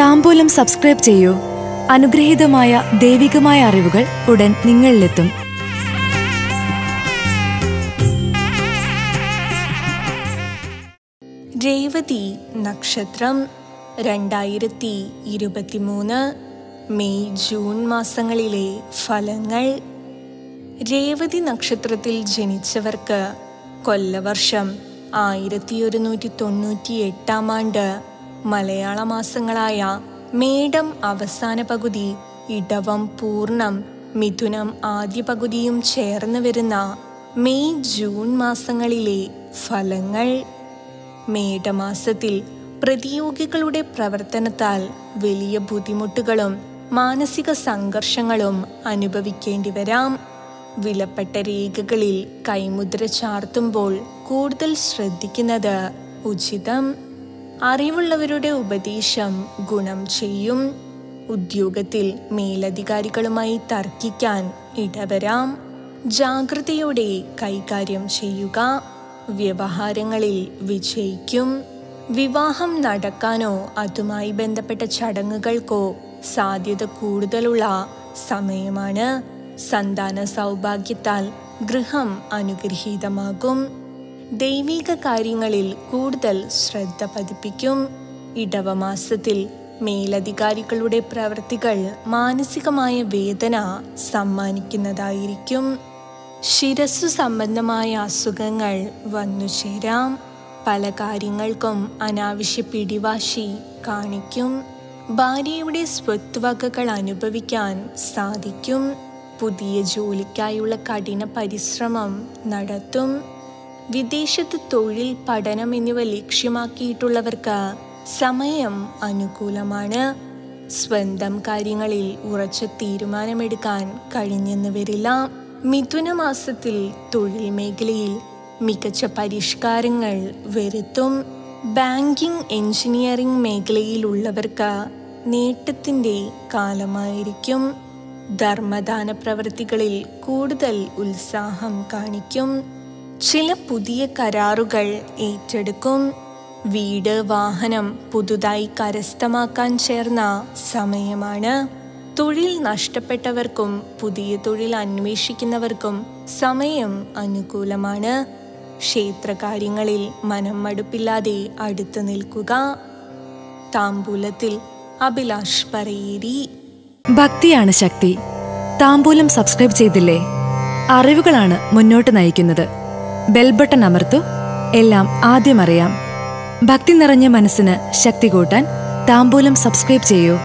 താമ്പൂലം subscribe ചെയ്യൂ അനുഗ്രഹീതമായ ദൈവികമായ അറിവുകൾ ഉടൻ നിങ്ങളിലെത്തും രേവതി നക്ഷത്രം രണ്ടായിരത്തി ഇരുപത്തിമൂന്ന് മെയ് ജൂൺ മാസങ്ങളിലെ ഫലങ്ങൾ രേവതി നക്ഷത്രത്തിൽ ജനിച്ചവർക്ക് കൊല്ലവർഷം ആയിരത്തി ഒരുന്നൂറ്റി തൊണ്ണൂറ്റി എട്ടാം ആണ്ട് മലയാള മാസങ്ങളായ മേടം അവസാന പകുതി ഇടവം പൂർണ്ണം മിഥുനം ആദ്യ പകുതിയും ചേർന്ന് വരുന്ന മെയ് ജൂൺ മാസങ്ങളിലെ ഫലങ്ങൾ മേടമാസത്തിൽ പ്രതിയോഗികളുടെ പ്രവർത്തനത്താൽ വലിയ ബുദ്ധിമുട്ടുകളും മാനസിക സംഘർഷങ്ങളും അനുഭവിക്കേണ്ടി വരാം വിലപ്പെട്ട രേഖകളിൽ കൈമുദ്ര ചാർത്തുമ്പോൾ കൂടുതൽ ശ്രദ്ധിക്കുന്നത് ഉചിതം അറിവുള്ളവരുടെ ഉപദേശം ഗുണം ചെയ്യും ഉദ്യോഗത്തിൽ മേലധികാരികളുമായി തർക്കിക്കാൻ ഇടവരാം ജാഗ്രതയോടെ കൈകാര്യം ചെയ്യുക വ്യവഹാരങ്ങളിൽ വിജയിക്കും വിവാഹം നടക്കാനോ അതുമായി ബന്ധപ്പെട്ട ചടങ്ങുകൾക്കോ സാധ്യത കൂടുതലുള്ള സമയമാണ് സന്താന സൗഭാഗ്യത്താൽ ഗൃഹം അനുഗ്രഹീതമാകും ദൈവിക കാര്യങ്ങളിൽ കൂടുതൽ ശ്രദ്ധ പതിപ്പിക്കും ഇടവമാസത്തിൽ മേലധികാരികളുടെ പ്രവൃത്തികൾ മാനസികമായ വേദന സമ്മാനിക്കുന്നതായിരിക്കും ശിരസ്സു സംബന്ധമായ അസുഖങ്ങൾ വന്നു ചേരാം പല കാര്യങ്ങൾക്കും അനാവശ്യ പിടിവാശി കാണിക്കും ഭാര്യയുടെ സ്വത്തുവകകൾ അനുഭവിക്കാൻ സാധിക്കും പുതിയ ജോലിക്കായുള്ള കഠിന പരിശ്രമം നടത്തും വിദേശത്ത് തൊഴിൽ പഠനം എന്നിവ ലക്ഷ്യമാക്കിയിട്ടുള്ളവർക്ക് സമയം അനുകൂലമാണ് സ്വന്തം കാര്യങ്ങളിൽ ഉറച്ച തീരുമാനമെടുക്കാൻ കഴിഞ്ഞെന്ന് വരില്ല മിഥുന മാസത്തിൽ തൊഴിൽ മേഖലയിൽ മികച്ച പരിഷ്കാരങ്ങൾ വരുത്തും ബാങ്കിംഗ് എഞ്ചിനീയറിംഗ് മേഖലയിലുള്ളവർക്ക് നേട്ടത്തിൻ്റെ കാലമായിരിക്കും ധർമ്മദാന പ്രവൃത്തികളിൽ കൂടുതൽ ഉത്സാഹം കാണിക്കും ചില പുതിയ കരാറുകൾ ഏറ്റെടുക്കും വീട് വാഹനം പുതുതായി കരസ്ഥമാക്കാൻ ചേർന്ന സമയമാണ് തൊഴിൽ നഷ്ടപ്പെട്ടവർക്കും പുതിയ തൊഴിൽ അന്വേഷിക്കുന്നവർക്കും സമയം അനുകൂലമാണ് ക്ഷേത്രകാര്യങ്ങളിൽ മനം മടുപ്പില്ലാതെ അടുത്തു നിൽക്കുക താമ്പൂലത്തിൽ അഭിലാഷ് പറയേരി ഭക്തിയാണ് ശക്തി താമ്പൂലം സബ്സ്ക്രൈബ് ചെയ്തില്ലേ അറിവുകളാണ് മുന്നോട്ട് നയിക്കുന്നത് ബെൽ ബട്ടൺ അമർത്തു എല്ലാം ആദ്യം അറിയാം ഭക്തി നിറഞ്ഞ മനസ്സിന് ശക്തി കൂട്ടാൻ താമ്പൂലം സബ്സ്ക്രൈബ് ചെയ്യൂ